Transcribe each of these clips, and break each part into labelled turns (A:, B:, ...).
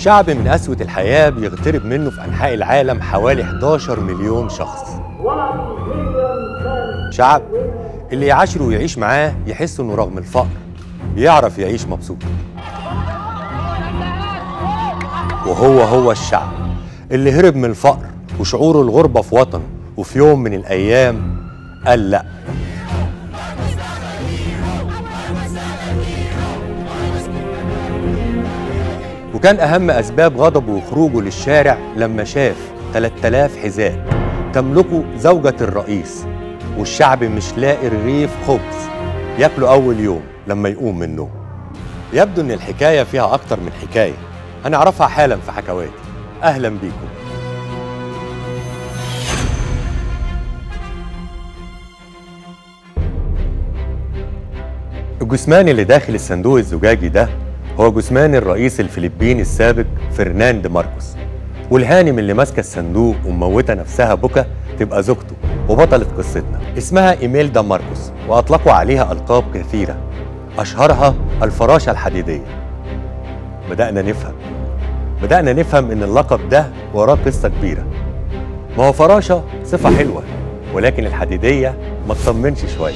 A: شعب من قسوة الحياة بيغترب منه في أنحاء العالم حوالي 11 مليون شخص شعب اللي يعاشره ويعيش معاه يحس إنه رغم الفقر بيعرف يعيش مبسوط وهو هو الشعب اللي هرب من الفقر وشعور الغربة في وطنه وفي يوم من الأيام قال لأ وكان أهم أسباب غضبه وخروجه للشارع لما شاف 3000 حذاء تملكه زوجة الرئيس والشعب مش لاقي رغيف خبز ياكله أول يوم لما يقوم من النوم يبدو إن الحكاية فيها أكتر من حكاية هنعرفها حالا في حكواتي أهلا بيكم الجثمان اللي داخل الصندوق الزجاجي ده هو جثمان الرئيس الفلبيني السابق فرناند ماركوس والهانم اللي ماسكه الصندوق ومموته نفسها بكا تبقى زوجته وبطلة قصتنا اسمها إيميلدا ماركوس وأطلقوا عليها ألقاب كثيرة أشهرها الفراشة الحديدية بدأنا نفهم بدأنا نفهم إن اللقب ده وراه قصة كبيرة ما هو فراشة صفة حلوة ولكن الحديدية ما تطمنش شوية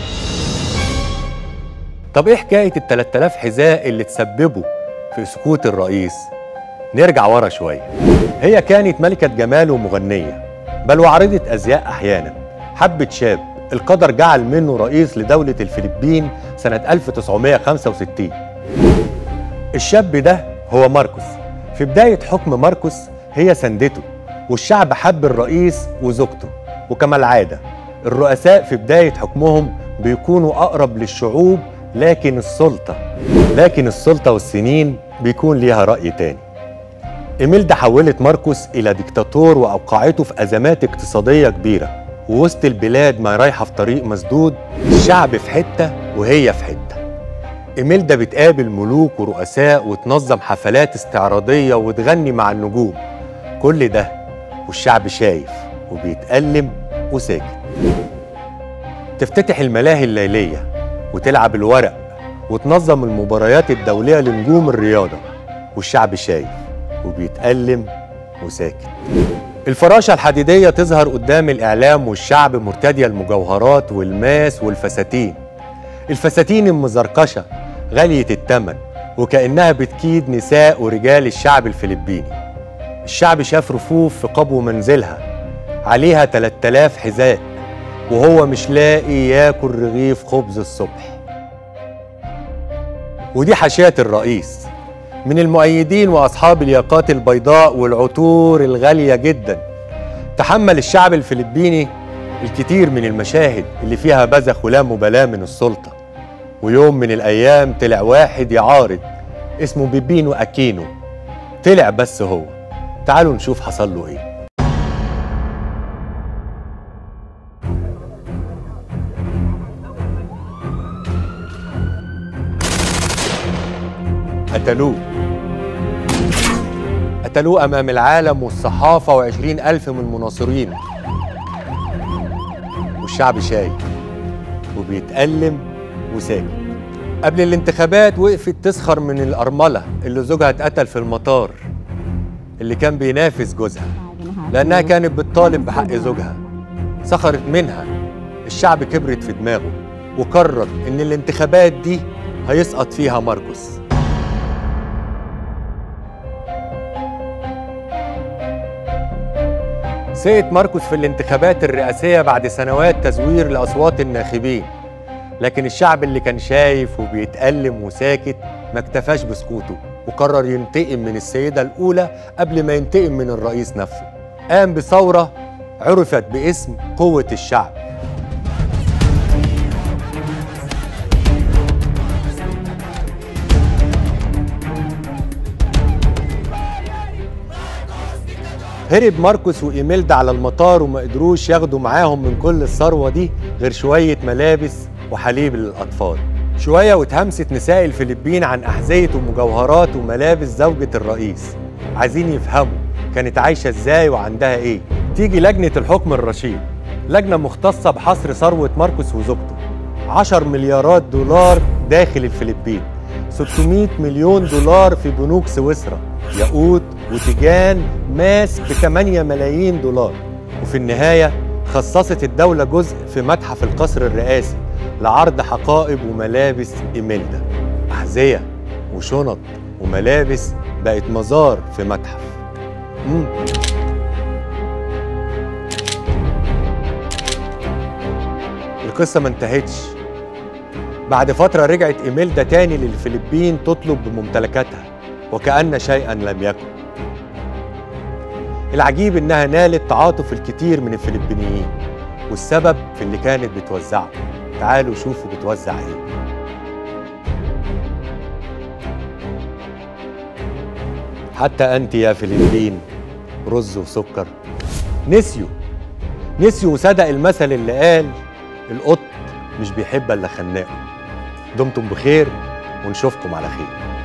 A: طب ايه حكايه ال 3000 حذاء اللي تسببوا في سكوت الرئيس؟ نرجع ورا شويه. هي كانت ملكه جمال ومغنيه بل وعارضه ازياء احيانا. حبت شاب القدر جعل منه رئيس لدوله الفلبين سنه 1965. الشاب ده هو ماركوس. في بدايه حكم ماركوس هي سندته والشعب حب الرئيس وزوجته وكما العاده الرؤساء في بدايه حكمهم بيكونوا اقرب للشعوب لكن السلطة لكن السلطة والسنين بيكون ليها رأي تاني إيميلدا حولت ماركوس إلى ديكتاتور وأوقعته في أزمات اقتصادية كبيرة ووسط البلاد ما رايحة في طريق مسدود الشعب في حتة وهي في حتة إيميلدا بتقابل ملوك ورؤساء وتنظم حفلات استعراضية وتغني مع النجوم كل ده والشعب شايف وبيتألم وساكت تفتتح الملاهي الليليه وتلعب الورق وتنظم المباريات الدولية لنجوم الرياضة والشعب شايف وبيتألم وساكت الفراشة الحديدية تظهر قدام الإعلام والشعب مرتدية المجوهرات والماس والفساتين الفساتين المزركشة غالية التمن وكأنها بتكيد نساء ورجال الشعب الفلبيني الشعب شاف رفوف في قبو منزلها عليها 3000 حذاء وهو مش لاقي ياكل رغيف خبز الصبح ودي حاشية الرئيس من المؤيدين وأصحاب الياقات البيضاء والعطور الغالية جدا تحمل الشعب الفلبيني الكثير من المشاهد اللي فيها بذخ ولا مبالاة من السلطة ويوم من الأيام طلع واحد يعارض اسمه بيبينو أكينو طلع بس هو تعالوا نشوف حصل له ايه قتلوه قتلوه أمام العالم والصحافة وعشرين ألف من المناصرين والشعب شايف وبيتألم وساكت قبل الانتخابات وقفت تسخر من الأرملة اللي زوجها اتقتل في المطار اللي كان بينافس جوزها لأنها كانت بتطالب بحق زوجها سخرت منها الشعب كبرت في دماغه وقرر إن الانتخابات دي هيسقط فيها ماركوس سقط ماركوس في الانتخابات الرئاسية بعد سنوات تزوير لأصوات الناخبين لكن الشعب اللي كان شايف وبيتألم وساكت ما اكتفاش بسكوته وقرر ينتقم من السيدة الأولى قبل ما ينتقم من الرئيس نفسه قام بثورة عرفت باسم قوة الشعب هرب ماركوس وإيميلدا على المطار وما قدروش ياخدوا معاهم من كل الثروة دي غير شوية ملابس وحليب للأطفال شوية واتهمست نساء الفلبين عن أحذية ومجوهرات وملابس زوجة الرئيس عايزين يفهموا كانت عايشة ازاي وعندها ايه تيجي لجنة الحكم الرشيد لجنة مختصة بحصر ثروة ماركوس وزوجته 10 مليارات دولار داخل الفلبين 600 مليون دولار في بنوك سويسرا ياقوت وتيجان ماس ب 8 ملايين دولار وفي النهاية خصصت الدولة جزء في متحف القصر الرئاسي لعرض حقائب وملابس إيميلدا أحذية وشنط وملابس بقت مزار في متحف مم. القصة ما انتهتش بعد فترة رجعت إيميلدا تاني للفلبين تطلب بممتلكاتها وكأن شيئا لم يكن العجيب إنها نالت تعاطف الكثير من الفلبينيين والسبب في اللي كانت بتوزعه تعالوا شوفوا بتوزع ايه حتى أنت يا فلبين رز وسكر نسيوا نسيوا وصدق المثل اللي قال القط مش بيحب الا خناقه دمتم بخير ونشوفكم على خير